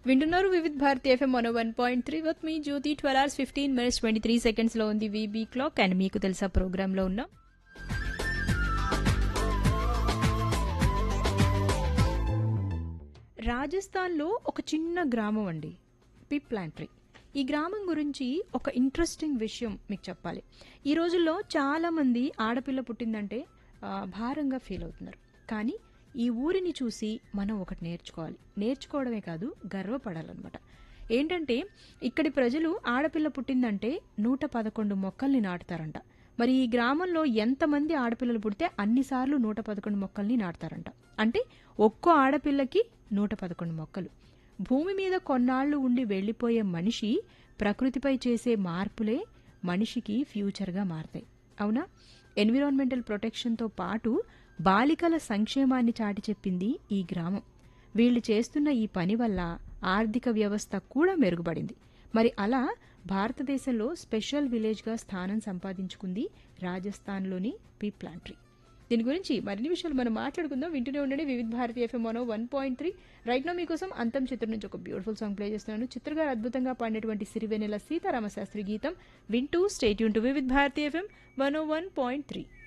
వింటున్నారు Vividh Bharati FM one one point three with me Jyoti twelve hours fifteen minutes twenty three సెకండ్స్లో ఉంది VB clock and మీకు తెలుసా ప్రోగ్రాంలో ఉన్నాం రాజస్థాన్లో ఒక చిన్న గ్రామం అండి పిప్లాంట్రీ ఈ గ్రామం గురించి ఒక ఇంట్రెస్టింగ్ విషయం మీకు చెప్పాలి ఈ రోజుల్లో చాలామంది ఆడపిల్ల పుట్టిందంటే ఆ, భారంగా ఫీల్ అవుతున్నారు కానీ ఈ ఊరిని చూసి మనం ఒకటి నేర్చుకోవాలి నేర్చుకోవడమే కాదు గర్వపడాలన్నమాట ఏంటంటే ఇక్కడి ప్రజలు ఆడపిల్ల పుట్టిందంటే నూట పదకొండు మొక్కల్ని నాటుతారంట మరి ఈ గ్రామంలో ఎంతమంది ఆడపిల్లలు పుడితే అన్నిసార్లు నూట పదకొండు మొక్కల్ని నాటుతారంట అంటే ఒక్కో ఆడపిల్లకి నూట పదకొండు మొక్కలు భూమి మీద కొన్నాళ్లు ఉండి వెళ్ళిపోయే మనిషి ప్రకృతిపై చేసే మార్పులే మనిషికి ఫ్యూచర్గా మారతాయి అవునా ఎన్విరాన్మెంటల్ ప్రొటెక్షన్తో పాటు బాలికల సంక్షేమాన్ని చాటి చెప్పింది ఈ గ్రామం వీళ్ళు చేస్తున్న ఈ పని వల్ల ఆర్థిక వ్యవస్థ కూడా మెరుగుపడింది మరి అలా భారతదేశంలో స్పెషల్ విలేజ్గా స్థానం సంపాదించుకుంది రాజస్థాన్లోని పీప్లాంట్రీ దీని గురించి మరిన్ని విషయాలు మనం మాట్లాడుకుందాం వింటూనే ఉండండి వివిధ భారతీయ ఎఫ్ఎం మనో one point three right now మీకోసం అంతం చిత్రం నుంచి ఒక బ్యూటిఫుల్ సాంగ్ ప్లే చేస్తున్నాను చిత్ర గారు అద్భుతంగా పాడినటువంటి సిరివెనెల సీతారామ శాస్త్రి గీతం వింటూ స్టేట్ యూన్ to Vividh Bharatiya FM one one point three